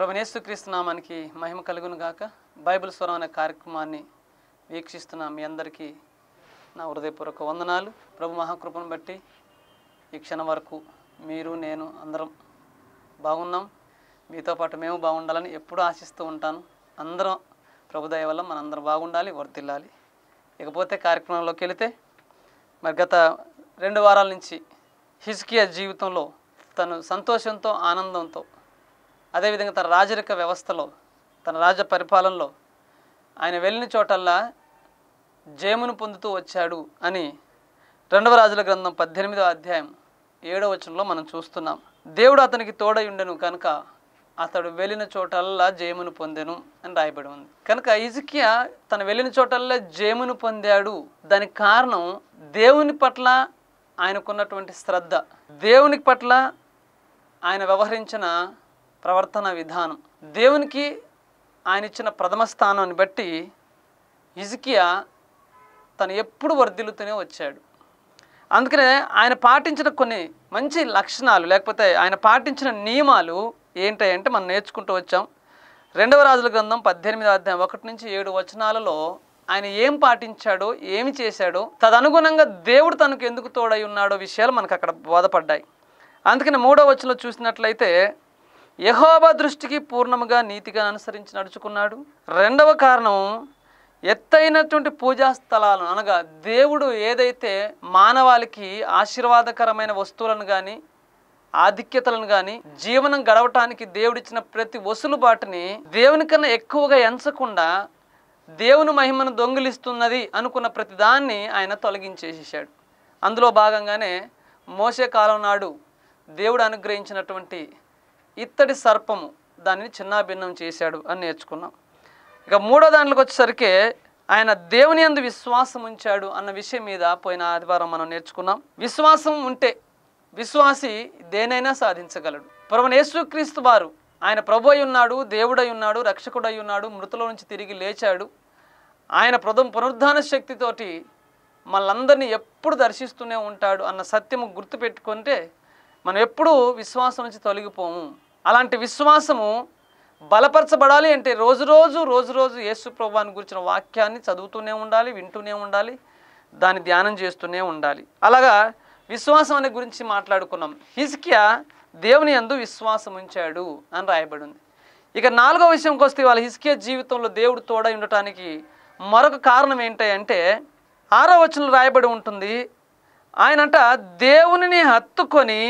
ప్రభనేసుక్రీస్తు నామానికి మహిమ కలుగును గాక బైబిల్ స్వరం అనే కార్యక్రమాన్ని వీక్షిస్తున్న మీ అందరికీ నా హృదయపూర్వక వందనాలు ప్రభు మహాకృపను బట్టి ఈ క్షణం వరకు మీరు నేను అందరం బాగున్నాం మీతో పాటు మేము బాగుండాలని ఎప్పుడూ ఆశిస్తూ ఉంటాను అందరం ప్రభుదయ వల్ల మనందరం బాగుండాలి వర్తిల్లాలి ఇకపోతే కార్యక్రమంలోకి వెళితే మరి గత రెండు వారాల నుంచి హిజ్కియా జీవితంలో తను సంతోషంతో ఆనందంతో అదేవిధంగా తన రాజరిక వ్యవస్థలో తన రాజ పరిపాలనలో ఆయన వెళ్ళిన చోటల్లా జయమును పొందుతూ వచ్చాడు అని రెండవ రాజుల గ్రంథం పద్దెనిమిదవ అధ్యాయం ఏడవ వచనంలో మనం చూస్తున్నాం దేవుడు అతనికి తోడై ఉండెను కనుక అతడు వెళ్ళిన చోటల్లా జయమును పొందెను అని రాయబడి ఉంది కనుక ఇజికియా తను వెళ్ళిన చోటల్లా జయమును పొందాడు దానికి కారణం దేవుని పట్ల ఆయనకున్నటువంటి శ్రద్ధ దేవుని పట్ల ఆయన వ్యవహరించిన ప్రవర్తన విధానం దేవునికి ఆయన ఇచ్చిన ప్రథమ స్థానాన్ని బట్టి ఇజికియా తను ఎప్పుడు వర్ధిల్లుతూనే వచ్చాడు అందుకనే ఆయన పాటించిన కొన్ని మంచి లక్షణాలు లేకపోతే ఆయన పాటించిన నియమాలు ఏంటంటే మనం నేర్చుకుంటూ వచ్చాం రెండవ రాజుల గ్రంథం పద్దెనిమిది అధ్యాయం ఒకటి నుంచి ఏడు వచనాలలో ఆయన ఏం పాటించాడో ఏమి చేశాడో తదనుగుణంగా దేవుడు తనకు ఎందుకు తోడై ఉన్నాడో విషయాలు మనకు అక్కడ బోధపడ్డాయి అందుకని మూడో వచనంలో చూసినట్లయితే యహోబా దృష్టికి పూర్ణముగా నీతిగా అనుసరించి నడుచుకున్నాడు రెండవ కారణం ఎత్తైనటువంటి పూజా స్థలాలను అనగా దేవుడు ఏదైతే మానవాళికి ఆశీర్వాదకరమైన వస్తువులను కానీ ఆధిక్యతలను కానీ జీవనం గడవటానికి దేవుడిచ్చిన ప్రతి వసులుబాటుని దేవుని కన్నా ఎక్కువగా ఎంచకుండా దేవుని మహిమను దొంగిలిస్తున్నది అనుకున్న ప్రతి దాన్ని ఆయన తొలగించేసేసాడు అందులో భాగంగానే మోసే కాలం నాడు దేవుడు అనుగ్రహించినటువంటి ఇత్తడి సర్పము దానిని చిన్నాభిన్నం చేశాడు అని నేర్చుకున్నాం ఇక మూడో దాంట్లోకి వచ్చేసరికి ఆయన దేవుని యందు విశ్వాసం ఉంచాడు అన్న విషయం మీద పోయిన ఆదివారం మనం నేర్చుకున్నాం విశ్వాసం ఉంటే విశ్వాసి దేనైనా సాధించగలడు ప్రభుని యేసుక్రీస్తు వారు ఆయన ప్రభు అయి ఉన్నాడు దేవుడై ఉన్నాడు రక్షకుడై ఉన్నాడు మృతుల నుంచి తిరిగి లేచాడు ఆయన ప్రథమ పునరుద్ధాన శక్తితోటి మనందరినీ ఎప్పుడు దర్శిస్తూనే ఉంటాడు అన్న సత్యము గుర్తుపెట్టుకుంటే మనం ఎప్పుడూ విశ్వాసం నుంచి తొలగిపోము అలాంటి విశ్వాసము బలపరచబడాలి అంటే రోజు రోజు రోజు రోజు యేసు ప్రభువాని గురించిన వాక్యాన్ని చదువుతూనే ఉండాలి వింటూనే ఉండాలి దాన్ని ధ్యానం చేస్తూనే ఉండాలి అలాగా విశ్వాసం అనే గురించి మాట్లాడుకున్నాం హిజ్కియా దేవుని యందు విశ్వాసం ఉంచాడు అని రాయబడి ఉంది ఇక నాలుగో విషయంకి వస్తే వాళ్ళ హిజ్కియా జీవితంలో దేవుడు తోడై ఉండటానికి మరొక కారణం ఏంటి అంటే ఆరో వచనంలో రాయబడి ఉంటుంది ఆయనంట దేవునిని హత్తుకొని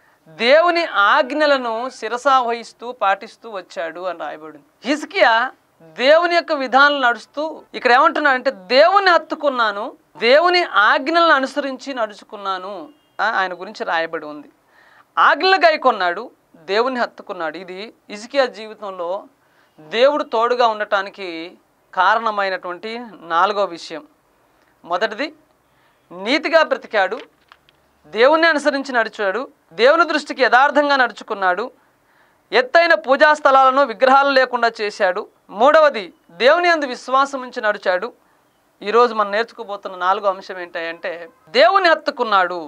దేవుని ఆజ్ఞలను శిరసావహిస్తూ పాటిస్తూ వచ్చాడు అని రాయబడింది హిజ్కియా దేవుని యొక్క విధానాలు నడుస్తూ ఇక్కడ ఏమంటున్నాడంటే దేవుని హత్తుకున్నాను దేవుని ఆజ్ఞలను అనుసరించి నడుచుకున్నాను ఆ, ఆయన గురించి రాయబడి ఉంది ఆజ్ఞలు గైకొన్నాడు దేవుని హత్తుకున్నాడు ఇది ఇజికియా జీవితంలో దేవుడు తోడుగా ఉండటానికి కారణమైనటువంటి నాలుగో విషయం మొదటిది నీతిగా బ్రతికాడు దేవుణ్ణి అనుసరించి నడిచాడు దేవుని దృష్టికి యథార్థంగా నడుచుకున్నాడు ఎత్తైన పూజా స్థలాలను విగ్రహాలు లేకుండా చేశాడు మూడవది దేవుని అందు విశ్వాసం ఉంచి నడిచాడు ఈరోజు మనం నేర్చుకోబోతున్న నాలుగో అంశం ఏంటంటే దేవుని హత్తుకున్నాడు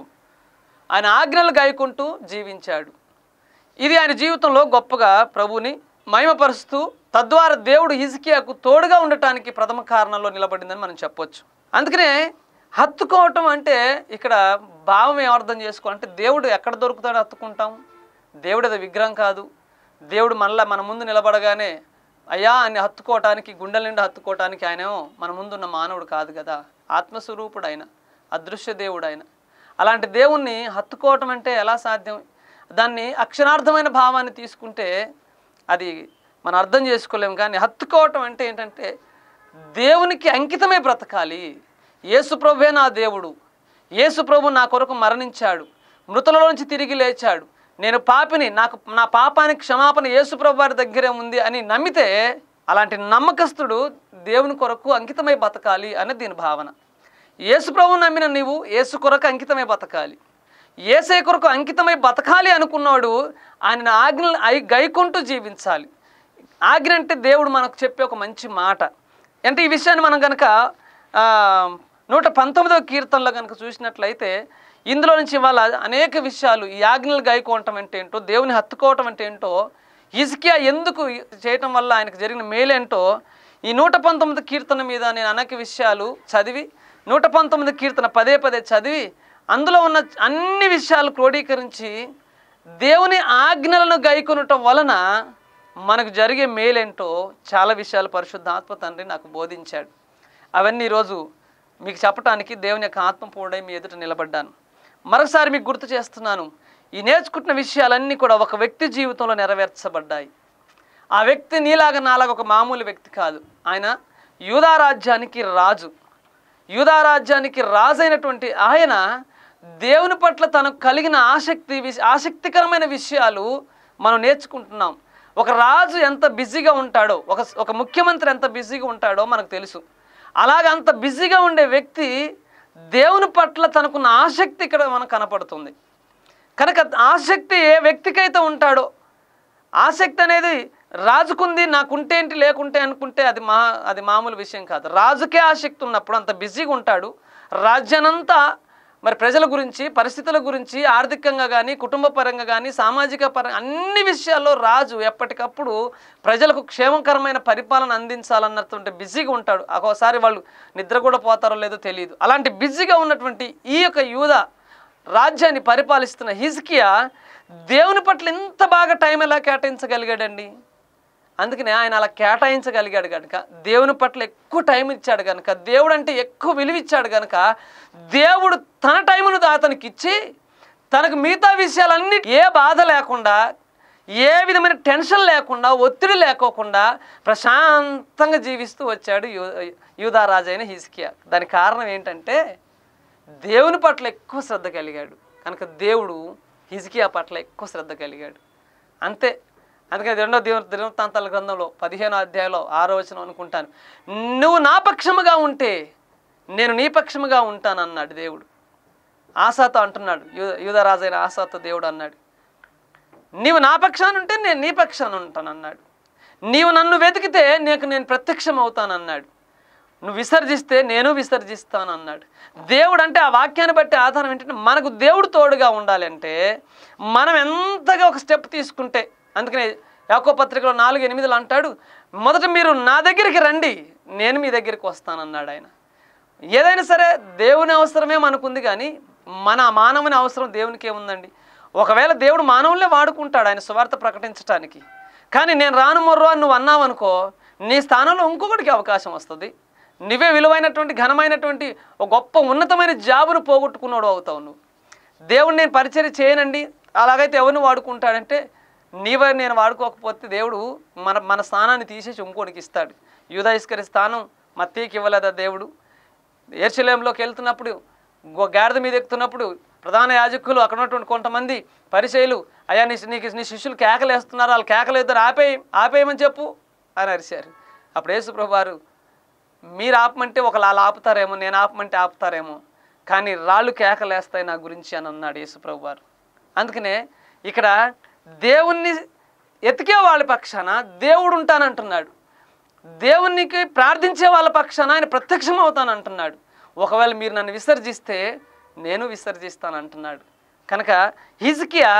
ఆయన ఆజ్ఞలు గాయకుంటూ జీవించాడు ఇది ఆయన జీవితంలో గొప్పగా ప్రభుని మహిమపరుస్తూ తద్వారా దేవుడు హిజ్కియాకు తోడుగా ఉండటానికి ప్రథమ కారణంలో నిలబడిందని మనం చెప్పొచ్చు అందుకనే హత్తుకోవటం అంటే ఇక్కడ భావం ఏం అర్థం చేసుకోవాలంటే దేవుడు ఎక్కడ దొరుకుతాడో హత్తుకుంటాం దేవుడు అది విగ్రహం కాదు దేవుడు మనలా మన ముందు నిలబడగానే అయ్యా అని హత్తుకోవటానికి గుండెల నిండా హత్తుకోవటానికి ఆయనేమో మన ముందున్న మానవుడు కాదు కదా ఆత్మస్వరూపుడు ఆయన అదృశ్య దేవుడు ఆయన అలాంటి దేవుణ్ణి హత్తుకోవటం అంటే ఎలా సాధ్యం దాన్ని అక్షరార్థమైన భావాన్ని తీసుకుంటే అది మనం అర్థం చేసుకోలేము కానీ హత్తుకోవటం అంటే ఏంటంటే దేవునికి అంకితమై బ్రతకాలి యేసు ప్రభువే నా దేవుడు యేసు ప్రభు నా కొరకు మరణించాడు మృతులలో నుంచి తిరిగి లేచాడు నేను పాపిని నాకు నా పాపానికి క్షమాపణ యేసు ప్రభు వారి దగ్గరే ఉంది అని నమ్మితే అలాంటి నమ్మకస్తుడు దేవుని కొరకు అంకితమై బతకాలి అని దీని భావన యేసు ప్రభు నమ్మిన నీవు యేసు కొరకు అంకితమై బతకాలి ఏసే కొరకు అంకితమై బతకాలి అనుకున్నాడు ఆయన ఆజ్ఞలు ఐ- గైకుంటూ జీవించాలి ఆజ్ఞ అంటే దేవుడు మనకు చెప్పే ఒక మంచి మాట అంటే ఈ విషయాన్ని మనం కనుక నూట పంతొమ్మిదవ కీర్తనలో కనుక చూసినట్లయితే ఇందులో నుంచి ఇవాళ అనేక విషయాలు ఈ ఆజ్ఞలు గాయకోవటం అంటే ఏంటో దేవుని హత్తుకోవటం అంటే ఏంటో హిజ్కియా ఎందుకు చేయటం వల్ల ఆయనకు జరిగిన మేలేంటో ఈ నూట పంతొమ్మిది కీర్తన మీద నేను అనేక విషయాలు చదివి నూట పంతొమ్మిది కీర్తన పదే పదే చదివి అందులో ఉన్న అన్ని విషయాలు క్రోడీకరించి దేవుని ఆజ్ఞలను గైకొనటం వలన మనకు జరిగే మేలేంటో చాలా విషయాలు పరిశుద్ధ ఆత్మ తండ్రి నాకు బోధించాడు అవన్నీ ఈరోజు మీకు చెప్పడానికి దేవుని యొక్క ఆత్మ పూడై మీ ఎదుట నిలబడ్డాను మరొకసారి మీకు గుర్తు చేస్తున్నాను ఈ నేర్చుకుంటున్న విషయాలన్నీ కూడా ఒక వ్యక్తి జీవితంలో నెరవేర్చబడ్డాయి ఆ వ్యక్తి నీలాగా నాలాగా ఒక మామూలు వ్యక్తి కాదు ఆయన యూదా రాజ్యానికి రాజు యూదా రాజ్యానికి రాజైనటువంటి ఆయన దేవుని పట్ల తనకు కలిగిన ఆసక్తి విష- ఆసక్తికరమైన విషయాలు మనం నేర్చుకుంటున్నాం ఒక రాజు ఎంత బిజీగా ఉంటాడో ఒక ఒక ముఖ్యమంత్రి ఎంత బిజీగా ఉంటాడో మనకు తెలుసు అలాగ అంత బిజీగా ఉండే వ్యక్తి దేవుని పట్ల తనకున్న ఆసక్తి ఇక్కడ మనకు కనపడుతుంది కనుక ఆసక్తి ఏ వ్యక్తికైతే ఉంటాడో ఆసక్తి అనేది రాజుకుంది నాకుంటేంటి లేకుంటే అనుకుంటే అది మా అది మామూలు విషయం కాదు రాజుకే ఆసక్తి ఉన్నప్పుడు అంత బిజీగా ఉంటాడు రాజ్యానంతా మరి ప్రజల గురించి పరిస్థితుల గురించి ఆర్థికంగా కానీ కుటుంబ పరంగా కానీ సామాజిక పరంగా అన్ని విషయాల్లో రాజు ఎప్పటికప్పుడు ప్రజలకు క్షేమకరమైన పరిపాలన అందించాలన్నటువంటి బిజీగా ఉంటాడు ఒక్కోసారి వాళ్ళు నిద్ర కూడా పోతారో లేదో తెలియదు అలాంటి బిజీగా ఉన్నటువంటి ఈ యొక్క యూద రాజ్యాన్ని పరిపాలిస్తున్న హిజ్కియా దేవుని పట్ల ఇంత బాగా టైం ఎలా కేటాయించగలిగాడండి అందుకనే ఆయన అలా కేటాయించగలిగాడు కనుక దేవుని పట్ల ఎక్కువ టైం ఇచ్చాడు కనుక దేవుడు అంటే ఎక్కువ విలువ ఇచ్చాడు కనుక దేవుడు తన టైమును అతనికి ఇచ్చి తనకు మిగతా విషయాలన్నీ ఏ బాధ లేకుండా ఏ విధమైన టెన్షన్ లేకుండా ఒత్తిడి లేకోకుండా ప్రశాంతంగా జీవిస్తూ వచ్చాడు యూ యూదారాజు అయిన హిజ్కియా దానికి కారణం ఏంటంటే దేవుని పట్ల ఎక్కువ శ్రద్ధ కలిగాడు కనుక దేవుడు హిజ్కియా పట్ల ఎక్కువ శ్రద్ధ కలిగాడు అంతే అందుకని రెండో దేవ దినవృత్తాంతాల గ్రంథంలో పదిహేనో అధ్యాయంలో ఆరో వచనం అనుకుంటాను నువ్వు నా పక్షముగా ఉంటే నేను నీ పక్షముగా ఉంటాను అన్నాడు దేవుడు ఆశాతో అంటున్నాడు యూ యూదరాజైన ఆశాతో దేవుడు అన్నాడు నీవు నా పక్షాన ఉంటే నేను నీ పక్షాన ఉంటాను అన్నాడు నీవు నన్ను వెతికితే నీకు నేను ప్రత్యక్షం అవుతాను అన్నాడు నువ్వు విసర్జిస్తే నేను విసర్జిస్తాను అన్నాడు దేవుడు అంటే ఆ వాక్యాన్ని బట్టి ఆధారం ఏంటంటే మనకు దేవుడు తోడుగా ఉండాలంటే మనం ఎంతగా ఒక స్టెప్ తీసుకుంటే అందుకనే యాకో పత్రికలో నాలుగు ఎనిమిదిలో అంటాడు మొదట మీరు నా దగ్గరికి రండి నేను మీ దగ్గరికి వస్తానన్నాడు ఆయన ఏదైనా సరే దేవుని అవసరమే మనకుంది కానీ మన మానవుని అవసరం దేవునికి ఏముందండి ఒకవేళ దేవుడు మానవులే వాడుకుంటాడు ఆయన సువార్త ప్రకటించడానికి కానీ నేను రాను మొర్రో అని నువ్వు అన్నావనుకో నీ స్థానంలో ఇంకొకటికి అవకాశం వస్తుంది నువ్వే విలువైనటువంటి ఘనమైనటువంటి ఒక గొప్ప ఉన్నతమైన జాబును పోగొట్టుకున్నాడు అవుతావు నువ్వు దేవుడు నేను పరిచయం చేయనండి అలాగైతే ఎవరిని వాడుకుంటాడంటే నీవే నేను వాడుకోకపోతే దేవుడు మన మన స్థానాన్ని తీసేసి ఇంకోటికి ఇస్తాడు యూదయిస్కరి స్థానం మత్తీకి ఇవ్వలేదా దేవుడు ఏర్చలేంలోకి వెళ్తున్నప్పుడు గో- గాడిద మీద ఎక్కుతున్నప్పుడు ప్రధాన యాజకులు అక్కడ ఉన్నటువంటి కొంతమంది పరిచయులు అయ్యా నీ నీకు నీ శిష్యులు కేకలేస్తున్నారు వాళ్ళు కేకలేద్దరు ఆపేయి ఆపేయమని చెప్పు అని అరిశారు అప్పుడు యేసుప్రభు వారు మీరు ఆపమంటే ఒకళ్ళు వాళ్ళు ఆపుతారేమో నేను ఆపమంటే ఆపుతారేమో కానీ రాళ్ళు కేకలేస్తాయి నా గురించి అని అన్నాడు యేసుప్రభు వారు అందుకనే ఇక్కడ దేవుణ్ణి ఎతికే వాళ్ళ పక్షాన దేవుడు ఉంటానంటున్నాడు దేవునికి ప్రార్థించే వాళ్ళ పక్షాన ఆయన ప్రత్యక్షం అవుతాను అంటున్నాడు ఒకవేళ మీరు నన్ను విసర్జిస్తే నేను విసర్జిస్తాను అంటున్నాడు కనుక హిజ్కియా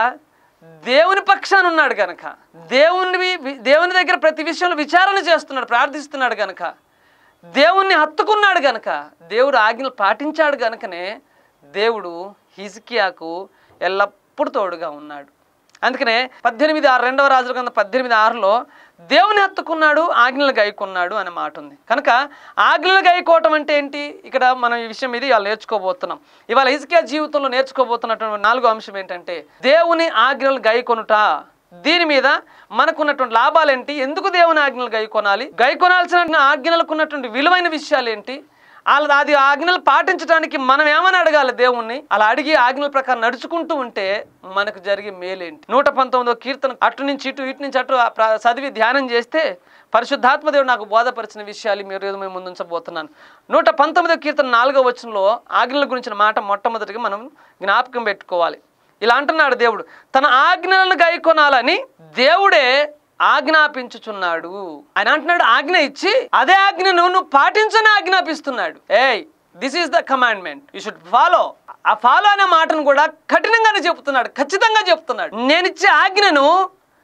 దేవుని పక్షాన ఉన్నాడు కనుక దేవుని వి- దేవుని దగ్గర ప్రతి విషయంలో విచారణ చేస్తున్నాడు ప్రార్థిస్తున్నాడు కనుక దేవుణ్ణి హత్తుకున్నాడు గనక దేవుడు ఆజ్ఞలు పాటించాడు గనుకనే దేవుడు హిజ్కియాకు ఎల్లప్పుడూ తోడుగా ఉన్నాడు అందుకనే పద్దెనిమిది ఆరు రెండవ రాజుల కింద పద్దెనిమిది ఆరులో దేవుని హత్తుకున్నాడు ఆజ్ఞలు గైకొన్నాడు అనే మాట ఉంది కనుక ఆజ్ఞలు గైకోవటం అంటే ఏంటి ఇక్కడ మనం ఈ విషయం ఇది ఇవాళ నేర్చుకోబోతున్నాం ఇవాళ హిజ్కియా జీవితంలో నేర్చుకోబోతున్నటువంటి నాలుగో అంశం ఏంటంటే దేవుని ఆజ్ఞలు గైకొనుట దీని మీద మనకున్నటువంటి లాభాలు ఏంటి ఎందుకు దేవుని ఆజ్ఞలు గైకొనాలి గైకొనాల్సిన ఆజ్ఞలకు ఉన్నటువంటి విలువైన విషయాలు ఏంటి వాళ్ళ అది ఆజ్ఞలు పాటించడానికి మనం ఏమని అడగాలి దేవుణ్ణి అలా అడిగి ఆజ్ఞల ప్రకారం నడుచుకుంటూ ఉంటే మనకు జరిగే మేలేంటి నూట పంతొమ్మిదో కీర్తన అటు నుంచి ఇటు ఇటు నుంచి అటు ఆ ప్ర- చదివి ధ్యానం చేస్తే పరిశుద్ధాత్మ దేవుడు నాకు బోధపరిచిన విషయాలు మీరు ఏదో మేము ముందుంచబోతున్నాను నూట పంతొమ్మిదో కీర్తన నాలుగో వచనంలో ఆజ్ఞల గురించిన మాట మొట్టమొదటిగా మనం జ్ఞాపకం పెట్టుకోవాలి ఇలా అంటున్నాడు దేవుడు తన ఆజ్ఞలను గైకొనాలని దేవుడే ఆజ్ఞాపించుచున్నాడు ఆయన అంటున్నాడు ఆజ్ఞ ఇచ్చి అదే ఆజ్ఞను నువ్వు పాటించని ఆజ్ఞాపిస్తున్నాడు ఏయ్ this is the commandment you should follow ఆ ఫాలో అనే మాటను కూడా కఠినంగానే చెప్తున్నాడు ఖచ్చితంగా చెప్తున్నాడు నేను ఇచ్చే ఆజ్ఞను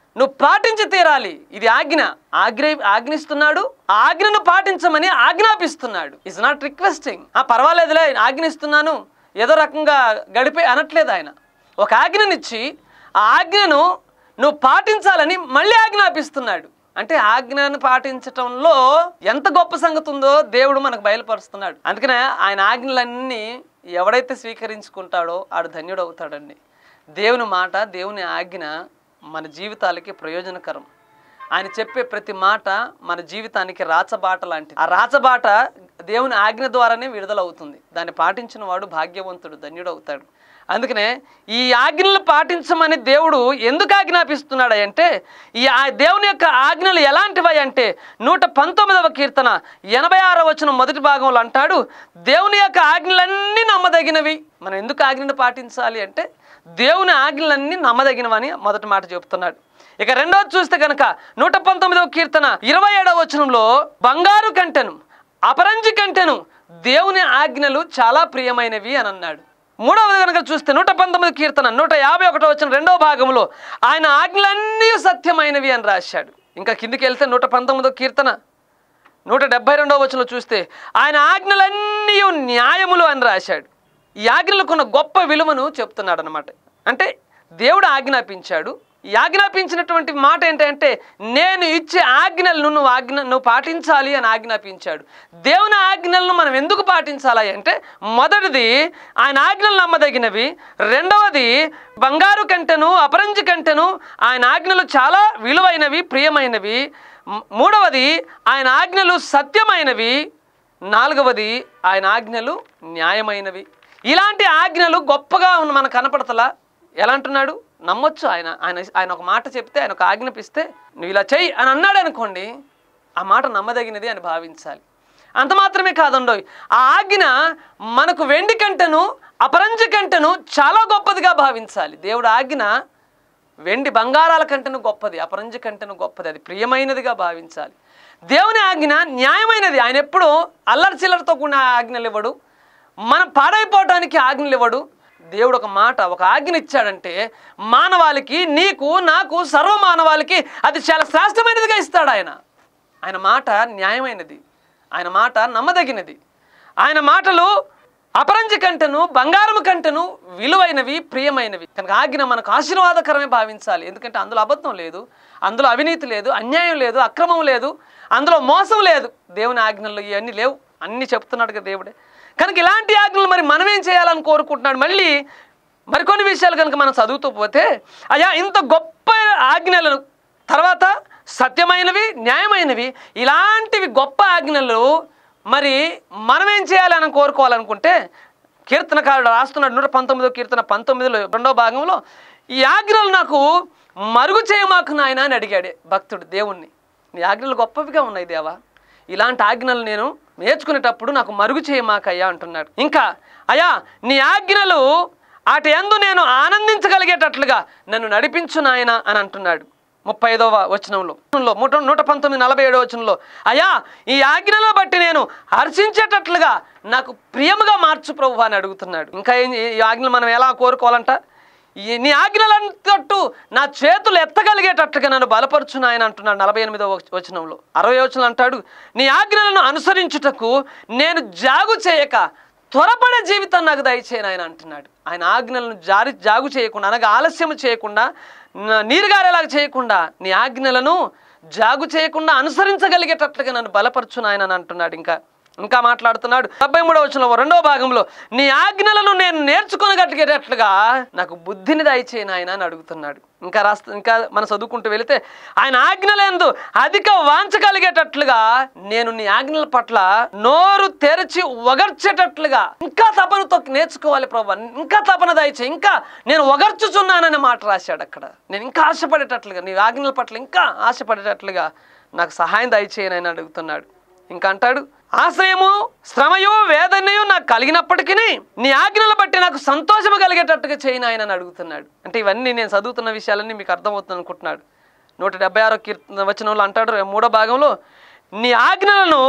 నువ్వు పాటించి తీరాలి ఇది ఆజ్ఞ ఆజ్ఞ ఆజ్ఞిస్తున్నాడు ఆ ఆజ్ఞను పాటించమని ఆజ్ఞాపిస్తున్నాడు ఇట్స్ నాట్ రిక్వెస్టింగ్ ఆ పర్వాలేదులే ఆజ్ఞిస్తున్నాను ఏదో రకంగా గడిపే అనట్లేదు ఆయన ఒక ఆజ్ఞనిచ్చి ఆ ఆజ్ఞను నువ్వు పాటించాలని మళ్ళీ ఆజ్ఞాపిస్తున్నాడు అంటే ఆజ్ఞను పాటించటంలో ఎంత గొప్ప సంగతి ఉందో దేవుడు మనకు బయలుపరుస్తున్నాడు అందుకనే ఆయన ఆజ్ఞలన్నీ ఎవడైతే స్వీకరించుకుంటాడో ఆడు ధన్యుడు అవుతాడండి దేవుని మాట దేవుని ఆజ్ఞ మన జీవితాలకి ప్రయోజనకరం ఆయన చెప్పే ప్రతి మాట మన జీవితానికి రాచబాట లాంటిది ఆ రాచబాట దేవుని ఆజ్ఞ ద్వారానే విడుదలవుతుంది దాన్ని పాటించిన వాడు భాగ్యవంతుడు ధన్యుడు అవుతాడు అందుకనే ఈ ఆజ్ఞలు పాటించమని దేవుడు ఎందుకు ఆజ్ఞాపిస్తున్నాడు అంటే ఈ ఆ దేవుని యొక్క ఆజ్ఞలు ఎలాంటివి అంటే నూట పంతొమ్మిదవ కీర్తన ఎనభై ఆరో వచనం మొదటి భాగంలో అంటాడు దేవుని యొక్క ఆజ్ఞలన్నీ నమ్మదగినవి మనం ఎందుకు ఆజ్ఞను పాటించాలి అంటే దేవుని ఆజ్ఞలన్నీ నమ్మదగినవని మొదటి మాట చెప్తున్నాడు ఇక రెండవది చూస్తే కనుక నూట పంతొమ్మిదవ కీర్తన ఇరవై ఏడవ వచనంలో బంగారు కంటెను అపరంజి కంటెను దేవుని ఆజ్ఞలు చాలా ప్రియమైనవి అని అన్నాడు మూడవది కనుక చూస్తే నూట పంతొమ్మిది కీర్తన నూట యాభై ఒకటో వచ్చిన రెండవ భాగంలో ఆయన ఆజ్ఞలన్నీ సత్యమైనవి అని రాశాడు ఇంకా కిందికి వెళ్తే నూట పంతొమ్మిదో కీర్తన నూట డెబ్బై రెండవ వచనంలో చూస్తే ఆయన ఆజ్ఞలన్నీ న్యాయములు అని రాశాడు ఈ ఆజ్ఞలకు ఉన్న గొప్ప విలువను చెప్తున్నాడు అనమాట అంటే దేవుడు ఆజ్ఞాపించాడు ఈ ఆజ్ఞాపించినటువంటి మాట ఏంటంటే నేను ఇచ్చే ఆజ్ఞలను నువ్వు ఆజ్ఞ నువ్వు పాటించాలి అని ఆజ్ఞాపించాడు దేవుని ఆజ్ఞలను మనం ఎందుకు పాటించాలి అంటే మొదటిది ఆయన ఆజ్ఞలు నమ్మదగినవి రెండవది బంగారు కంటెను అపరంజి కంటెను ఆయన ఆజ్ఞలు చాలా విలువైనవి ప్రియమైనవి మ్- మూడవది ఆయన ఆజ్ఞలు సత్యమైనవి నాలుగవది ఆయన ఆజ్ఞలు న్యాయమైనవి ఇలాంటి ఆజ్ఞలు గొప్పగా ఉన్న మనకు కనపడతలా ఎలా అంటున్నాడు నమ్మొచ్చు ఆయన ఆయన ఆయన ఒక మాట చెప్తే ఆయన ఒక ఆజ్ఞాపిస్తే నువ్వు ఇలా చెయ్యి అని అన్నాడు అనుకోండి ఆ మాట నమ్మదగినది అని భావించాలి అంత మాత్రమే కాదండోయ్ ఆ ఆజ్ఞ మనకు వెండి కంటెను అపరంజి కంటెను చాలా గొప్పదిగా భావించాలి దేవుడు ఆజ్ఞ వెండి బంగారాల కంటెను గొప్పది అపరంజి కంటెను గొప్పది అది ప్రియమైనదిగా భావించాలి దేవుని ఆజ్ఞ న్యాయమైనది ఆయన ఎప్పుడూ అల్లరి చిల్లరతో కూడిన ఆజ్ఞలు ఇవ్వడు మనం పాడైపోవటానికి ఆజ్ఞలు ఇవ్వడు దేవుడు ఒక మాట ఒక ఆజ్ఞ ఇచ్చాడంటే మానవాళికి నీకు నాకు సర్వ మానవాళికి అది చాలా శ్రేష్టమైనదిగా ఇస్తాడు ఆయన ఆయన మాట న్యాయమైనది ఆయన మాట నమ్మదగినది ఆయన మాటలు అపరంజి కంటెను బంగారము కంటెను విలువైనవి ప్రియమైనవి కనుక ఆజ్ఞ మనకు ఆశీర్వాదకరమే భావించాలి ఎందుకంటే అందులో అబద్ధం లేదు అందులో అవినీతి లేదు అన్యాయం లేదు అక్రమం లేదు అందులో మోసం లేదు దేవుని ఆజ్ఞల్లో ఇవన్నీ లేవు అన్నీ చెప్తున్నాడు కదా దేవుడే కనుక ఇలాంటి ఆజ్ఞలు మరి మనం ఏం చేయాలని కోరుకుంటున్నాడు మళ్ళీ మరికొన్ని విషయాలు కనుక మనం చదువుతూ పోతే అయ్యా ఇంత గొప్ప ఆజ్ఞలను తర్వాత సత్యమైనవి న్యాయమైనవి ఇలాంటివి గొప్ప ఆజ్ఞలు మరి మనం ఏం చేయాలని కోరుకోవాలనుకుంటే కీర్తనకారుడు రాస్తున్నాడు నూట పంతొమ్మిదో కీర్తన పంతొమ్మిదిలో రెండో భాగంలో ఈ ఆజ్ఞలు నాకు మరుగు చేయమాకు నాయన అని అడిగాడు భక్తుడు దేవుణ్ణి నీ ఆజ్ఞలు గొప్పవిగా ఉన్నాయి దేవా ఇలాంటి ఆజ్ఞలు నేను నేర్చుకునేటప్పుడు నాకు మరుగు చేయమాకయ్యా అంటున్నాడు ఇంకా అయ్యా నీ ఆజ్ఞలు అటు ఎందు నేను ఆనందించగలిగేటట్లుగా నన్ను నడిపించు నాయన అని అంటున్నాడు ముప్పై ఐదవ వచనంలో నూట నూట పంతొమ్మిది నలభై ఏడవ వచనంలో అయ్యా ఈ ఆజ్ఞలో బట్టి నేను హర్షించేటట్లుగా నాకు ప్రియముగా మార్చు ప్రభు అని అడుగుతున్నాడు ఇంకా ఏం ఈ ఆజ్ఞలు మనం ఎలా కోరుకోవాలంట ఈ నీ ఆజ్ఞలంతట్టు నా చేతులు ఎత్తగలిగేటట్లుగా నన్ను బలపరుచు నాయన అంటున్నాడు నలభై ఎనిమిదవ వచనంలో అరవై వచనం అంటాడు నీ ఆజ్ఞలను అనుసరించుటకు నేను జాగు చేయక త్వరపడే జీవితం నాకు దయచేయను ఆయన అంటున్నాడు ఆయన ఆజ్ఞలను జారి జాగు చేయకుండా అనగా ఆలస్యం చేయకుండా న- నీరుగారేలాగా చేయకుండా నీ ఆజ్ఞలను జాగు చేయకుండా అనుసరించగలిగేటట్లుగా నన్ను బలపరచు నాయన అని అంటున్నాడు ఇంకా ఇంకా మాట్లాడుతున్నాడు డెబ్బై మూడవ వచనంలో రెండో భాగంలో నీ ఆజ్ఞలను నేను నేర్చుకోగలిగేటట్లుగా నాకు బుద్ధిని దయచేయి నాయన అని అడుగుతున్నాడు ఇంకా రాస్త ఇంకా మనం చదువుకుంటూ వెళితే ఆయన ఆజ్ఞలందు అధిక వాంచ కలిగేటట్లుగా నేను నీ ఆజ్ఞల పట్ల నోరు తెరచి ఒగర్చేటట్లుగా ఇంకా తపనతో నేర్చుకోవాలి ప్రభు ఇంకా తపన దయచేయి ఇంకా నేను ఒగర్చుచున్నాననే మాట రాశాడు అక్కడ నేను ఇంకా ఆశపడేటట్లుగా నీ ఆజ్ఞల పట్ల ఇంకా ఆశపడేటట్లుగా నాకు సహాయం దయచేయనని అడుగుతున్నాడు ఇంకా అంటాడు ఆశ్రయము శ్రమయు వేదనయు నాకు కలిగినప్పటికీ నీ ఆజ్ఞలు బట్టి నాకు సంతోషము కలిగేటట్టుగా చేయను ఆయన అని అడుగుతున్నాడు అంటే ఇవన్నీ నేను చదువుతున్న విషయాలన్నీ మీకు అర్థమవుతుంది అనుకుంటున్నాడు నూట డెబ్బై ఆరో కీర్తన వచనంలో అంటాడు మూడో భాగంలో నీ ఆజ్ఞలను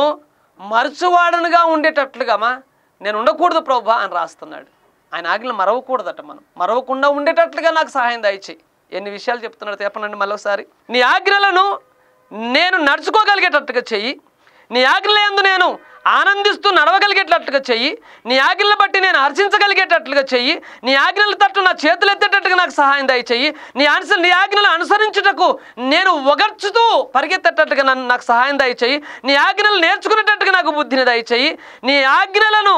మరచువాడనుగా ఉండేటట్లుగా మా నేను ఉండకూడదు ప్రభా అని రాస్తున్నాడు ఆయన ఆజ్ఞలు మరవకూడదట మనం మరవకుండా ఉండేటట్లుగా నాకు సహాయం దయచేయి ఎన్ని విషయాలు చెప్తున్నాడు చెప్పనండి మళ్ళొకసారి నీ ఆజ్ఞలను నేను నడుచుకోగలిగేటట్టుగా చెయ్యి నీ ఆజ్ఞల యందు నేను ఆనందిస్తూ నడవగలిగేటట్టుగా చెయ్యి నీ ఆజ్ఞలను బట్టి నేను హర్షించగలిగేటట్లుగా చెయ్యి నీ ఆజ్ఞల తట్టు నా చేతులు ఎత్తేటట్టుగా నాకు సహాయం దయ చెయ్యి నీ అనుస నీ ఆజ్ఞలు అనుసరించుటకు నేను ఒగర్చుతూ పరిగెత్తేటట్టుగా నన్ను నాకు సహాయం దయ చెయ్యి నీ ఆజ్ఞలు నేర్చుకునేటట్టుగా నాకు బుద్ధిని దయ చెయ్యి నీ ఆజ్ఞలను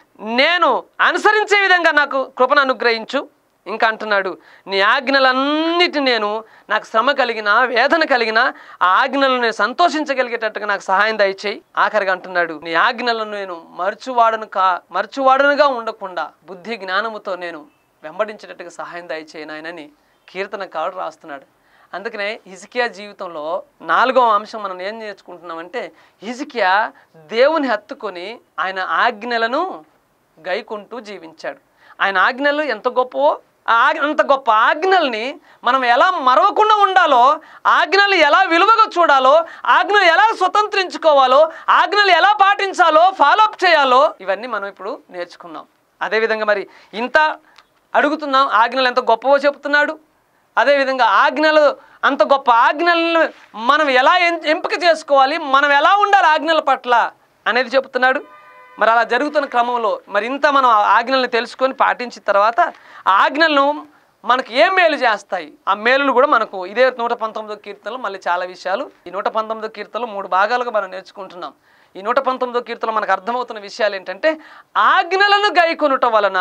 నేను అనుసరించే విధంగా నాకు కృపను అనుగ్రహించు ఇంకా అంటున్నాడు నీ ఆజ్ఞలన్నిటి నేను నాకు శ్రమ కలిగిన వేదన కలిగిన ఆ ఆజ్ఞలను నేను సంతోషించగలిగేటట్టుగా నాకు సహాయం దయచేయి ఆఖరిగా అంటున్నాడు నీ ఆజ్ఞలను నేను మరచువాడను కా మరచువాడనుగా ఉండకుండా బుద్ధి జ్ఞానముతో నేను వెంబడించేటట్టుగా సహాయం దయచేయి నాయనని కీర్తనకారుడు రాస్తున్నాడు అందుకనే హిజికియా జీవితంలో నాలుగవ అంశం మనం ఏం నేర్చుకుంటున్నామంటే హిజికియా దేవుని హత్తుకొని ఆయన ఆజ్ఞలను గైకుంటూ జీవించాడు ఆయన ఆజ్ఞలు ఎంత గొప్పవో ఆ ఆజ్ఞ- అంత గొప్ప ఆజ్ఞల్ని మనం ఎలా మరవకుండా ఉండాలో ఆజ్ఞలు ఎలా విలువగా చూడాలో ఆజ్ఞలు ఎలా స్వతంత్రించుకోవాలో ఆజ్ఞలు ఎలా పాటించాలో ఫాలో అప్ చేయాలో ఇవన్నీ మనం ఇప్పుడు నేర్చుకున్నాం అదేవిధంగా మరి ఇంత అడుగుతున్నాం ఆజ్ఞలు ఎంత గొప్పవో చెప్తున్నాడు అదేవిధంగా ఆజ్ఞలు అంత గొప్ప ఆజ్ఞలను మనం ఎలా ఎం- ఎంపిక చేసుకోవాలి మనం ఎలా ఉండాలి ఆజ్ఞల పట్ల అనేది చెప్తున్నాడు మరి అలా జరుగుతున్న క్రమంలో మరి ఇంత మనం ఆ ఆజ్ఞలను తెలుసుకొని పాటించిన తర్వాత ఆ ఆజ్ఞలను మనకు ఏం మేలు చేస్తాయి ఆ మేలులు కూడా మనకు ఇదే నూట పంతొమ్మిదో కీర్తనలో మళ్ళీ చాలా విషయాలు ఈ నూట పంతొమ్మిదో కీర్తనలో మూడు భాగాలుగా మనం నేర్చుకుంటున్నాం ఈ నూట పంతొమ్మిదో కీర్తనలో మనకు అర్థమవుతున్న విషయాలు ఏంటంటే ఆజ్ఞలను గైకొనుట వలన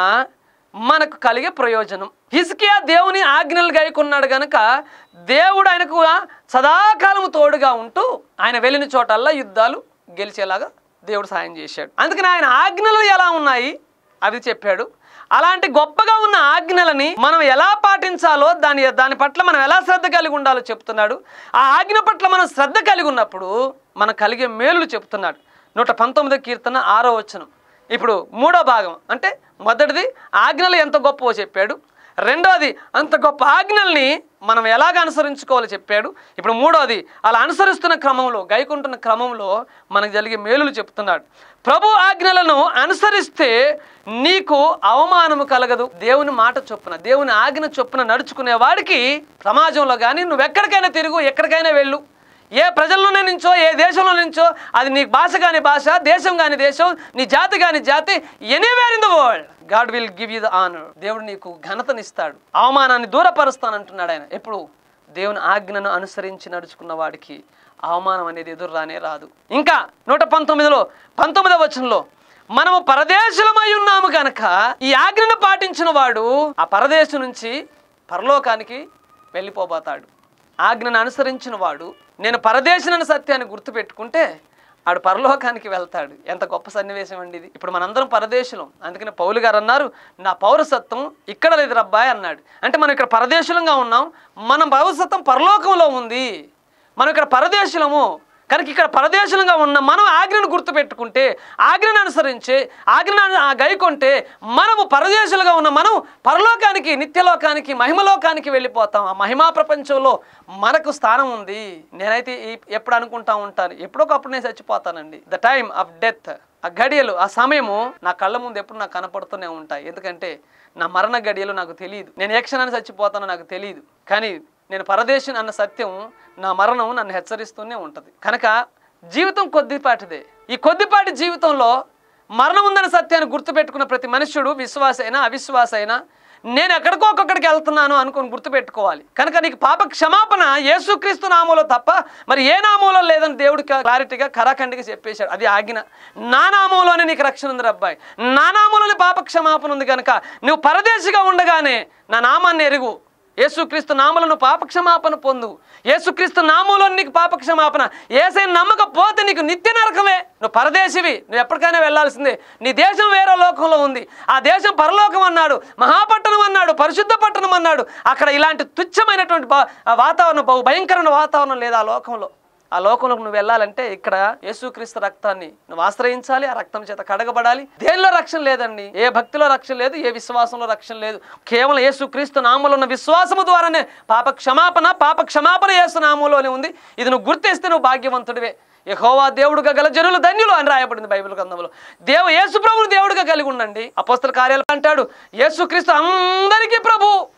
మనకు కలిగే ప్రయోజనం హిస్కియా దేవుని ఆజ్ఞలు గైకున్నాడు గనుక దేవుడు ఆయనకు సదాకాలము తోడుగా ఉంటూ ఆయన వెళ్ళిన చోటల్లా యుద్ధాలు గెలిచేలాగా దేవుడు సాయం చేశాడు అందుకని ఆయన ఆజ్ఞలు ఎలా ఉన్నాయి అవి చెప్పాడు అలాంటి గొప్పగా ఉన్న ఆజ్ఞలని మనం ఎలా పాటించాలో దాని దాని పట్ల మనం ఎలా శ్రద్ధ కలిగి ఉండాలో చెప్తున్నాడు ఆ ఆజ్ఞ పట్ల మనం శ్రద్ధ కలిగి ఉన్నప్పుడు మనకు కలిగే మేలులు చెప్తున్నాడు నూట పంతొమ్మిదో కీర్తన ఆరో వచనం ఇప్పుడు మూడో భాగం అంటే మొదటిది ఆజ్ఞలు ఎంత గొప్పవో చెప్పాడు రెండోది అంత గొప్ప ఆజ్ఞల్ని మనం ఎలాగ అనుసరించుకోవాలో చెప్పాడు ఇప్పుడు మూడోది అలా అనుసరిస్తున్న క్రమంలో గైకుంటున్న క్రమంలో మనకు జరిగే మేలులు చెప్తున్నాడు ప్రభు ఆజ్ఞలను అనుసరిస్తే నీకు అవమానము కలగదు దేవుని మాట చొప్పున దేవుని ఆజ్ఞ చొప్పున నడుచుకునే వాడికి సమాజంలో కానీ నువ్వు ఎక్కడికైనా తిరుగు ఎక్కడికైనా వెళ్ళు ఏ ప్రజల్లోనే నుంచో ఏ దేశంలో నుంచో అది నీ భాష కాని భాష దేశం కాని దేశం నీ జాతి కాని జాతి anywhere in the world God will give you the honour దేవుడు నీకు ఘనతనిస్తాడు అవమానాన్ని దూరపరుస్తానంటున్నాడు ఆయన ఎప్పుడు దేవుని ఆజ్ఞను అనుసరించి నడుచుకున్న వాడికి అవమానం అనేది ఎదురు రానే రాదు ఇంకా నూట పంతొమ్మిదిలో పంతొమ్మిదవ వచనంలో మనము పరదేశులమై ఉన్నాము గనక ఈ ఆజ్ఞను పాటించిన వాడు ఆ పరదేశం నుంచి పరలోకానికి వెళ్ళిపోబోతాడు ఆజ్ఞను అనుసరించిన వాడు నేను పరదేశనని సత్యాన్ని గుర్తుపెట్టుకుంటే ఆడు పరలోకానికి వెళ్తాడు ఎంత గొప్ప సన్నివేశం అండి ఇది ఇప్పుడు మనందరం పరదేశులం అందుకని పౌలు గారు అన్నారు నా పౌరసత్వం ఇక్కడ లేదు రబ్బాయ్ అన్నాడు అంటే మనం ఇక్కడ పరదేశులంగా ఉన్నాం మన పౌరసత్వం పరలోకంలో ఉంది మనం ఇక్కడ పరదేశులము కనుక ఇక్కడ పరదేశులంగా ఉన్న మనం ఆజ్ఞను గుర్తుపెట్టుకుంటే ఆజ్ఞను అనుసరించి ఆజ్ఞను ఆ గైకొంటే మనము పరదేశులుగా ఉన్న మనం పరలోకానికి నిత్యలోకానికి మహిమలోకానికి వెళ్ళిపోతాం ఆ మహిమా ప్రపంచంలో మనకు స్థానం ఉంది నేనైతే ఈ ఎప్పుడు అనుకుంటా ఉంటాను ఎప్పుడోకప్పుడు నేను చచ్చిపోతానండి ద టైమ్ ఆఫ్ డెత్ ఆ గడియలు ఆ సమయము నా కళ్ళ ముందు ఎప్పుడు నాకు కనపడుతూనే ఉంటాయి ఎందుకంటే నా మరణ గడియలు నాకు తెలియదు నేను ఏ క్షణాన్ని చచ్చిపోతానో నాకు తెలియదు కానీ నేను పరదేశం అన్న సత్యం నా మరణం నన్ను హెచ్చరిస్తూనే ఉంటుంది కనుక జీవితం కొద్దిపాటిదే ఈ కొద్దిపాటి జీవితంలో మరణం ఉందన్న సత్యాన్ని గుర్తుపెట్టుకున్న ప్రతి మనుష్యుడు విశ్వాస అయినా అవిశ్వాస అయినా నేను ఎక్కడికో ఒక్కొక్కడికి వెళ్తున్నాను అనుకొని గుర్తుపెట్టుకోవాలి కనుక నీకు పాప క్షమాపణ యేసుక్రీస్తు నామంలో తప్ప మరి ఏ నామంలో లేదని దేవుడికి క్లారిటీగా కరాఖండిగా చెప్పేశాడు అది ఆజ్ఞ నా నామంలోనే నీకు రక్షణ ఉంది అబ్బాయి నా నామంలోనే పాప క్షమాపణ ఉంది కనుక నువ్వు పరదేశిగా ఉండగానే నా నామాన్ని ఎరుగు యేసుక్రీస్తు నామలను పాపక్షమాపణ పొందు యేసుక్రీస్తు నామంలో నీకు పాపక్షమాపణ ఏసై నమ్మకపోతే నీకు నిత్య నరకమే నువ్వు పరదేశివి నువ్వు ఎప్పటికైనా వెళ్ళాల్సిందే నీ దేశం వేరే లోకంలో ఉంది ఆ దేశం పరలోకం అన్నాడు మహాపట్టణం అన్నాడు పరిశుద్ధ పట్టణం అన్నాడు అక్కడ ఇలాంటి తుచ్చమైనటువంటి బా- ఆ వాతావరణం బహు భయంకరమైన వాతావరణం లేదు ఆ లోకంలో ఆ లోకంలోకి నువ్వు వెళ్ళాలంటే ఇక్కడ యేసుక్రీస్తు రక్తాన్ని నువ్వు ఆశ్రయించాలి ఆ రక్తం చేత కడగబడాలి దేనిలో రక్షణ లేదండి ఏ భక్తిలో రక్షణ లేదు ఏ విశ్వాసంలో రక్షణ లేదు కేవలం యేసుక్రీస్తు నామంలో ఉన్న విశ్వాసము ద్వారానే పాప క్షమాపణ పాప క్షమాపణ యేసు నామంలోనే ఉంది ఇది నువ్వు గుర్తిస్తే నువ్వు భాగ్యవంతుడివే యెహోవా దేవుడుగా గల జనులు ధన్యులు అని రాయబడింది బైబిల్ గ్రంథంలో దేవు యేసు ప్రభువుని దేవుడిగా కలిగి ఉండండి అపోస్తల కార్యాలు అంటాడు యేసుక్రీస్తు అందరికీ ప్రభు అందరి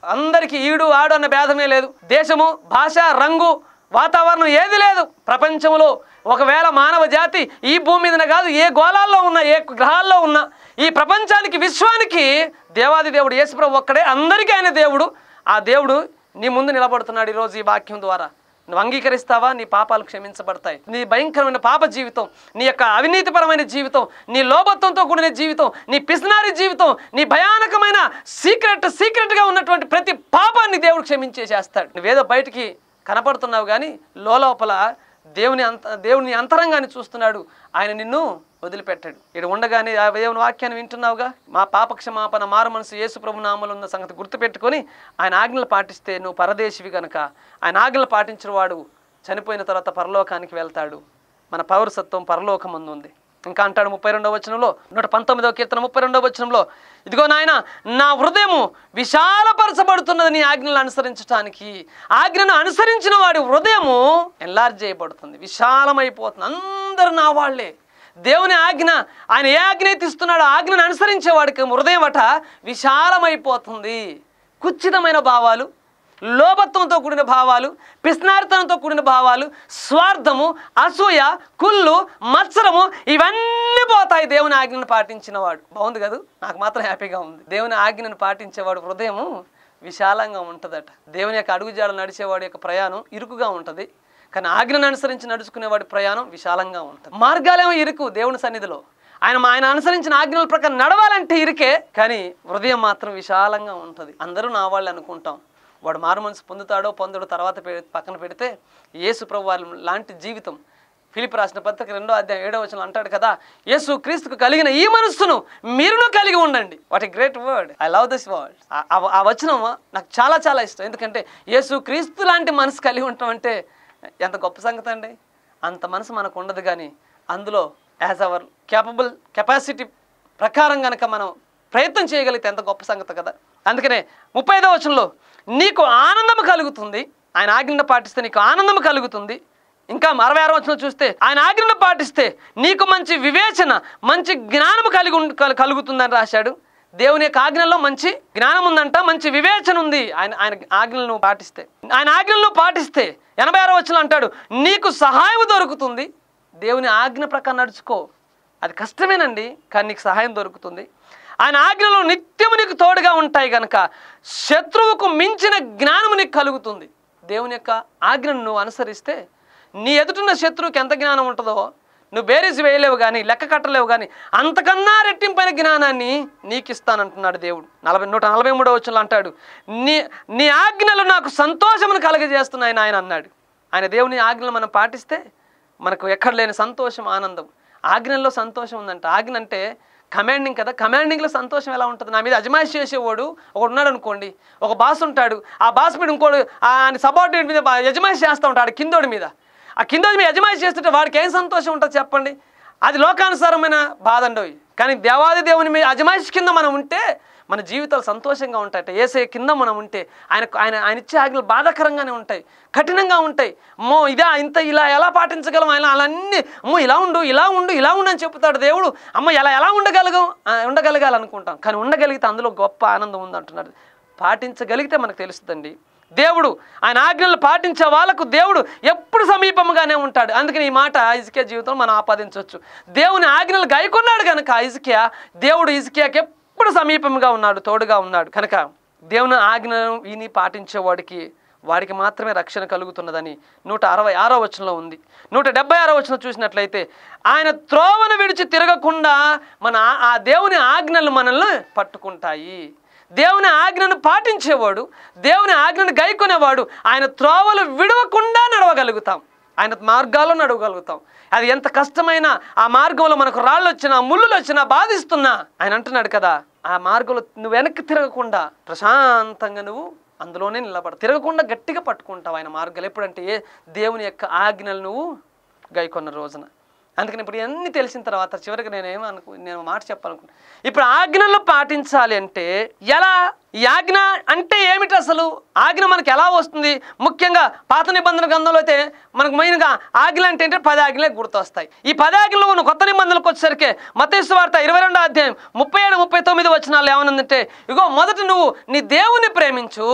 అందరికీ ఈడు ఆడు అన్న భేదమే లేదు దేశము భాష రంగు వాతావరణం ఏది లేదు ప్రపంచంలో ఒకవేళ మానవ జాతి ఈ భూమి మీదనే కాదు ఏ గోళాల్లో ఉన్న ఏ గ్రహాల్లో ఉన్న ఈ ప్రపంచానికి విశ్వానికి దేవాది దేవుడు యేసుప్రభు ఒక్కడే అందరికీ ఆయన దేవుడు ఆ దేవుడు నీ ముందు నిలబడుతున్నాడు ఈరోజు ఈ వాక్యం ద్వారా నువ్వు అంగీకరిస్తావా నీ పాపాలు క్షమించబడతాయి నీ భయంకరమైన పాప జీవితం నీ యొక్క అవినీతిపరమైన జీవితం నీ లోభత్వంతో కూడిన జీవితం నీ పిసినారి జీవితం నీ భయానకమైన సీక్రెట్ సీక్రెట్గా ఉన్నటువంటి ప్రతి పాపాన్ని దేవుడు క్షమించేసేస్తాడు నువ్వేదో బయటికి కనపడుతున్నావు కానీ లోపల దేవుని అంత దేవుని అంతరంగాన్ని చూస్తున్నాడు ఆయన నిన్ను వదిలిపెట్టాడు ఇక్కడ ఉండగానే ఆ దేవుని వాక్యాన్ని వింటున్నావుగా మా పాప క్షమాపణ మారు మనసు యేసు ప్రభు నామలు ఉన్న సంగతి గుర్తుపెట్టుకొని ఆయన ఆజ్ఞలు పాటిస్తే నువ్వు పరదేశివి గనక ఆయన ఆజ్ఞలు పాటించిన వాడు చనిపోయిన తర్వాత పరలోకానికి వెళ్తాడు మన పౌరసత్వం పరలోకమందు ఉంది ఇంకా అంటాడు ముప్పై రెండవ వచనంలో నూట పంతొమ్మిదవ కీర్తన ముప్పై రెండవ వచనంలో ఇదిగో నాయన నా హృదయము విశాలపరచబడుతున్నది నీ ఆజ్ఞలను అనుసరించడానికి ఆజ్ఞను అనుసరించిన వాడి హృదయము ఎన్లార్జ్ చేయబడుతుంది విశాలమైపోతుంది అందరు నా వాళ్ళే దేవుని ఆజ్ఞ ఆయన ఏ ఆజ్ఞ అయితే ఇస్తున్నాడో ఆ ఆజ్ఞను అనుసరించే వాడికి హృదయం అట విశాలమైపోతుంది కుచ్చితమైన భావాలు లోభత్వంతో కూడిన భావాలు పిస్నారితనంతో కూడిన భావాలు స్వార్థము అసూయ కుళ్ళు మత్సరము ఇవన్నీ పోతాయి దేవుని ఆజ్ఞను పాటించిన వాడు బాగుంది కదా నాకు మాత్రం హ్యాపీగా ఉంది దేవుని ఆజ్ఞను పాటించేవాడు హృదయము విశాలంగా ఉంటుందట దేవుని యొక్క అడుగుజాడలు నడిచేవాడి యొక్క ప్రయాణం ఇరుకుగా ఉంటుంది కానీ ఆజ్ఞను అనుసరించి నడుచుకునేవాడి ప్రయాణం విశాలంగా ఉంటుంది మార్గాలేమో ఇరుకు దేవుని సన్నిధిలో ఆయన ఆయన అనుసరించిన ఆజ్ఞల ప్రకారం నడవాలంటే ఇరికే కానీ హృదయం మాత్రం విశాలంగా ఉంటుంది అందరూ నా వాళ్ళు అనుకుంటాం వాడు మారు మనసు పొందుతాడో పొందడో తర్వాత పె- పక్కన పెడితే యేసు ప్రభు వారి లాంటి జీవితం ఫిలిప్ రాసిన పత్రిక రెండో అధ్యాయం ఏడో వచనం అంటాడు కదా యేసు క్రీస్తుకు కలిగిన ఈ మనస్సును మీరును కలిగి ఉండండి what a great word I love this word ఆ వచనం నాకు చాలా చాలా ఇష్టం ఎందుకంటే యేసు క్రీస్తు లాంటి మనసు కలిగి ఉండటం అంటే ఎంత గొప్ప సంగతి అండి అంత మనసు మనకు ఉండదు కానీ అందులో యాజ్ అవర్ క్యాపబుల్ కెపాసిటీ ప్రకారం కనుక మనం ప్రయత్నం చేయగలిగితే ఎంత గొప్ప సంగతి కదా అందుకనే ముప్పై ఐదో వచనంలో నీకు ఆనందం కలుగుతుంది ఆయన ఆజ్ఞను పాటిస్తే నీకు ఆనందం కలుగుతుంది ఇంకా అరవై ఆరో వచనం చూస్తే ఆయన ఆజ్ఞను పాటిస్తే నీకు మంచి వివేచన మంచి జ్ఞానం కలిగి ఉం- కలు- కలుగుతుందని రాశాడు దేవుని యొక్క ఆజ్ఞల్లో మంచి జ్ఞానం ఉందంట మంచి వివేచన ఉంది ఆయన ఆయన ఆజ్ఞలను పాటిస్తే ఆయన ఆజ్ఞలను పాటిస్తే ఎనభై ఆరో వచ్చిన అంటాడు నీకు సహాయం దొరుకుతుంది దేవుని ఆజ్ఞ ప్రకారం నడుచుకో అది కష్టమేనండి కానీ నీకు సహాయం దొరుకుతుంది ఆయన ఆజ్ఞలు నిత్యము నీకు తోడుగా ఉంటాయి గనక శత్రువుకు మించిన జ్ఞానము నీకు కలుగుతుంది దేవుని యొక్క ఆజ్ఞను నువ్వు అనుసరిస్తే నీ ఎదుటిన్న శత్రువుకి ఎంత జ్ఞానం ఉంటుందో నువ్వు బేరీస్ వేయలేవు కానీ లెక్క కట్టలేవు కానీ అంతకన్నా రెట్టింపైన జ్ఞానాన్ని నీకు ఇస్తానంటున్నాడు దేవుడు నలభై నూట నలభై మూడో వచ్చులు అంటాడు నీ నీ ఆజ్ఞలు నాకు సంతోషమును కలగజేస్తున్నాయి ఆయన అన్నాడు ఆయన దేవుని ఆజ్ఞలు మనం పాటిస్తే మనకు ఎక్కడ లేని సంతోషం ఆనందం ఆజ్ఞల్లో సంతోషం ఉందంట ఆజ్ఞ అంటే కమాండింగ్ కదా కమాండింగ్లో సంతోషం ఎలా ఉంటుంది నా మీద అజమాయిషి చేసేవాడు ఒకడు ఉన్నాడు అనుకోండి ఒక బాస్ ఉంటాడు ఆ బాస్ మీద ఇంకోడు ఆయన సబార్డినేట్ మీద బా- యజమాయిషి చేస్తూ ఉంటాడు కిందోడి మీద ఆ కిందోడి మీద యజమాయిషి చేస్తుంటే వాడికి ఏం సంతోషం ఉంటుంది చెప్పండి అది లోకానుసారమైన బాధ అండవి కానీ దేవాది దేవుని మీద అజమాయిషి కింద మనం ఉంటే మన జీవితాలు సంతోషంగా ఉంటాయట ఏసే కింద మనం ఉంటే ఆయన ఆయన ఆయన ఇచ్చే ఆజ్ఞలు బాధాకరంగానే ఉంటాయి కఠినంగా ఉంటాయి అమ్మో ఇదా ఇంత ఇలా ఎలా పాటించగలం ఆయన అలాన్ని అమ్మో ఇలా ఉండు ఇలా ఉండు ఇలా ఉండు అని చెప్తాడు దేవుడు అమ్మ ఎలా ఎలా ఉండగలగం ఆ, ఉండగలగాలనుకుంటాం కానీ ఉండగలిగితే అందులో గొప్ప ఆనందం ఉంది అంటున్నాడు పాటించగలిగితే మనకు తెలుస్తుందండి దేవుడు ఆయన ఆజ్ఞలు పాటించే వాళ్ళకు దేవుడు ఎప్పుడు సమీపంగానే ఉంటాడు అందుకని ఈ మాట ఇజికియా జీవితంలో మనం ఆపాదించవచ్చు దేవుని ఆజ్ఞలు గైకొన్నాడు కనుక ఇజికియా దేవుడు ఇజికియాకి ఎప్పుడు సమీపంగా ఉన్నాడు తోడుగా ఉన్నాడు కనుక దేవుని ఆజ్ఞలను విని పాటించేవాడికి వాడికి మాత్రమే రక్షణ కలుగుతున్నదని నూట అరవై ఆరో వచనంలో ఉంది నూట డెబ్బై ఆరో వచనం చూసినట్లయితే ఆయన త్రోవను విడిచి తిరగకుండా మన ఆ- ఆ దేవుని ఆజ్ఞలు మనల్ని పట్టుకుంటాయి దేవుని ఆజ్ఞను పాటించేవాడు దేవుని ఆజ్ఞను గైకొనేవాడు ఆయన త్రోవలు విడవకుండా నడవగలుగుతాం ఆయన మార్గాల్లో నడవగలుగుతాం అది ఎంత కష్టమైనా ఆ మార్గంలో మనకు రాళ్ళు వచ్చినా ముళ్ళులు వచ్చినా బాధిస్తున్నా ఆయన అంటున్నాడు కదా ఆ మార్గంలో నువ్వు వెనక్కి తిరగకుండా ప్రశాంతంగా నువ్వు అందులోనే నిలబడ తిరగకుండా గట్టిగా పట్టుకుంటావు ఆయన మార్గాలు ఎప్పుడంటే ఏ దేవుని యొక్క ఆజ్ఞలు నువ్వు గైకొన్న రోజున అందుకని ఇప్పుడు ఇవన్నీ తెలిసిన తర్వాత చివరికి నేనేమో అనుకు నేను ఒక మాట చెప్పాలనుకున్నా ఇప్పుడు ఆజ్ఞలు పాటించాలి అంటే ఎలా ఈ ఆజ్ఞ అంటే ఏమిటి అసలు ఆజ్ఞ మనకి ఎలా వస్తుంది ముఖ్యంగా పాత నిబంధన గ్రంథంలో అయితే మనకు మెయిన్గా ఆజ్ఞలు అంటే ఏంటంటే పది ఆజ్ఞలే గుర్తొస్తాయి ఈ పది ఆజ్ఞలు ఉన్న కొత్త నిబంధనలకు వచ్చేసరికి మతేశ్వ వార్త ఇరవై రెండో అధ్యాయం ముప్పై ఏడు ముప్పై తొమ్మిది వచనాలు ఏమనుందంటే ఇగో మొదట నువ్వు నీ దేవుని ప్రేమించు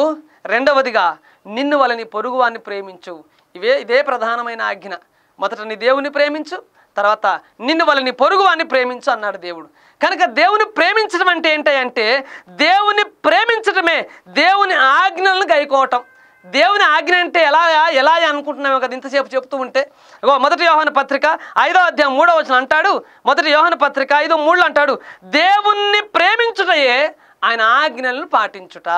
రెండవదిగా నిన్ను వలని పొరుగువాన్ని ప్రేమించు ఇవే ఇదే ప్రధానమైన ఆజ్ఞ మొదట నీ దేవుని ప్రేమించు తర్వాత నిన్ను వాళ్ళని పొరుగువాన్ని ప్రేమించు అన్నాడు దేవుడు కనుక దేవుని ప్రేమించడం అంటే ఏంటంటే దేవుని ప్రేమించడమే దేవుని ఆజ్ఞలను గైకోవటం దేవుని ఆజ్ఞ అంటే ఎలా ఎలా అనుకుంటున్నామో కదా ఇంతసేపు చెప్తూ ఉంటే ఇగో మొదటి యోహాన పత్రిక ఐదో అధ్యాయం మూడో వచ్చిన అంటాడు మొదటి యోహాన పత్రిక ఐదో మూడు అంటాడు దేవుణ్ణి ప్రేమించుటయే ఆయన ఆజ్ఞలను పాటించుట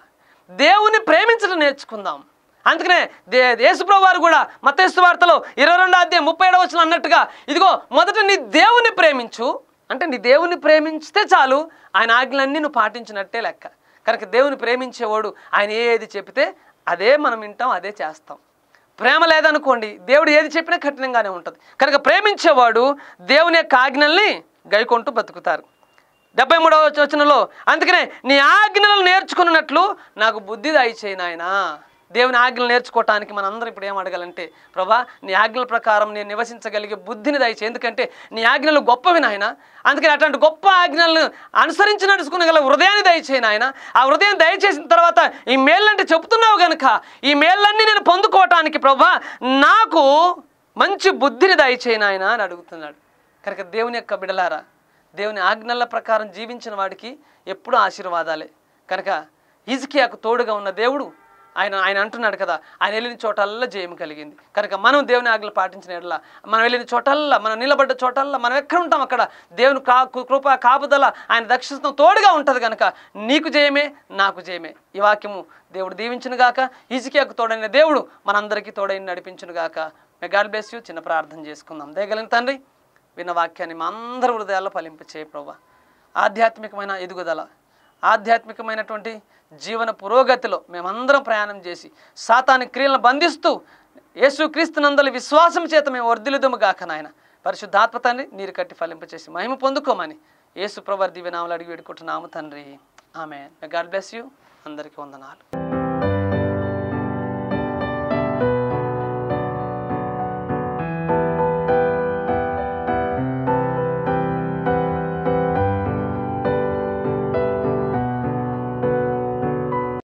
దేవుని ప్రేమించడం నేర్చుకుందాం అందుకనే దే యేసుప్రభు వారు కూడా మత్తేసు వార్తలో ఇరవై రెండో అధ్యాయం ముప్పై ఏడవ వచ్చిన అన్నట్టుగా ఇదిగో మొదట నీ దేవుని ప్రేమించు అంటే నీ దేవుని ప్రేమించితే చాలు ఆయన ఆజ్ఞలన్నీ నువ్వు పాటించినట్టే లెక్క కనుక దేవుని ప్రేమించేవాడు ఆయన ఏది చెప్తే అదే మనం వింటాం అదే చేస్తాం ప్రేమ లేదనుకోండి దేవుడు ఏది చెప్పినా కఠినంగానే ఉంటుంది కనుక ప్రేమించేవాడు దేవుని యొక్క ఆజ్ఞల్ని గైకొంటూ బతుకుతారు డెబ్బై మూడవ వచనంలో అందుకనే నీ ఆజ్ఞలు నేర్చుకున్నట్లు నాకు బుద్ధి దయచేయి నాయనా దేవుని ఆజ్ఞలు నేర్చుకోవటానికి మనందరం ఇప్పుడు ఏం అడగాలంటే ప్రభా నీ ఆజ్ఞల ప్రకారం నేను నివసించగలిగే బుద్ధిని దయచేయి ఎందుకంటే నీ ఆజ్ఞలు గొప్పవి నాయన అందుకని అట్లాంటి గొప్ప ఆజ్ఞలను అనుసరించి నడుచుకునగల హృదయాన్ని దయచేయి నాయన ఆ హృదయం దయచేసిన తర్వాత ఈ మేళ్ళంటే చెప్తున్నావు గనుక ఈ మేళ్ళన్నీ నేను పొందుకోవటానికి ప్రభా నాకు మంచి బుద్ధిని దయచేయి నాయన అని అడుగుతున్నాడు కనుక దేవుని యొక్క బిడలారా దేవుని ఆజ్ఞల ప్రకారం జీవించిన వాడికి ఎప్పుడూ ఆశీర్వాదాలే కనుక హిజ్కియాకు తోడుగా ఉన్న దేవుడు ఆయన ఆయన అంటున్నాడు కదా ఆయన వెళ్ళిన చోటల్లా జయం కలిగింది కనుక మనం దేవుని ఆజ్ఞలు పాటించిన ఎడల మనం వెళ్ళిన చోటల్లా మనం నిలబడ్డ చోటల్లా మనం ఎక్కడ ఉంటాం అక్కడ దేవుని కా కృప కాపుదల ఆయన దక్షిణం తోడుగా ఉంటుంది కనుక నీకు జయమే నాకు జయమే ఈ వాక్యము దేవుడు దీవించును గాక హిజ్కియాకు తోడైన దేవుడు మనందరికీ తోడైన నడిపించును గాక మెగాడ్ బ్లెస్ యూ చిన్న ప్రార్థన చేసుకుందాం దేగలిన తండ్రి విన్న వాక్యాన్ని మా అందరి హృదయాల్లో ఫలింప చేయ ప్రభా ఆధ్యాత్మికమైన ఎదుగుదల ఆధ్యాత్మికమైనటువంటి జీవన పురోగతిలో మేమందరం ప్రయాణం చేసి సాతాని క్రియలను బంధిస్తూ యేసుక్రీస్తునందలి విశ్వాసం చేత మేము వర్ధిల్లుదము గాక నాయన పరిశుద్ధాత్మ తండ్రి నీరు కట్టి ఫలింపచేసి మహిమ పొందుకోమని యేసు ప్రవర్ దివ్యనామలు అడిగి వేడుకుంటున్నాము తండ్రి ఆమె గాడ్ బ్లెస్ యూ అందరికీ వందనాలు